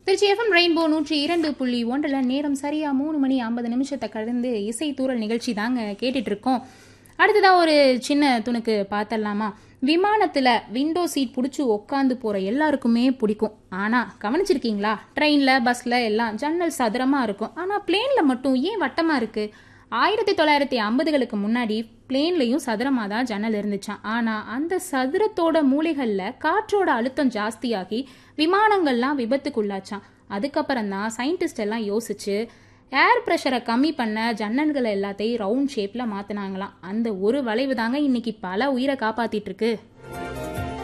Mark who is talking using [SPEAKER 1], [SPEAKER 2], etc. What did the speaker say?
[SPEAKER 1] Trichy FM rainbow நூற்றி இரண்டு புள்ளி ஒன்றில் நேரம் சரியா மூணு மணி ஐம்பது நிமிஷத்தை கடந்து இசை தூரல் நிகழ்ச்சி தாங்க கேட்டுட்டு இருக்கோம் அடுத்ததா ஒரு சின்ன துணுக்கு பார்த்தரலாமா விமானத்தில் விண்டோ சீட் பிடிச்சி உட்காந்து போகிற எல்லாருக்குமே பிடிக்கும் ஆனால் கவனிச்சிருக்கீங்களா ட்ரெயினில் பஸ்ஸில் எல்லாம் ஜன்னல் சதுரமாக இருக்கும் ஆனால் பிளேனில் மட்டும் ஏன் வட்டமாக இருக்குது ஆயிரத்தி தொள்ளாயிரத்தி ஐம்பதுகளுக்கு முன்னாடி பிளேன்லையும் சதுரமாக தான் ஜன்னல் இருந்துச்சான் ஆனால் அந்த சதுரத்தோட மூலைகளில் காற்றோட அழுத்தம் ஜாஸ்தியாகி விமானங்கள்லாம் விபத்துக்குள்ளாச்சான் அதுக்கப்புறம் தான் சயின்டிஸ்ட் எல்லாம் யோசிச்சு ஏர் ப்ரெஷரை கம்மி பண்ண ஜன்னல்களை எல்லாத்தையும் ரவுண்ட் ஷேப்பில் மாற்றினாங்களாம் அந்த ஒரு வளைவு தாங்க இன்னைக்கு பல உயிரை காப்பாத்திட்டு இருக்கு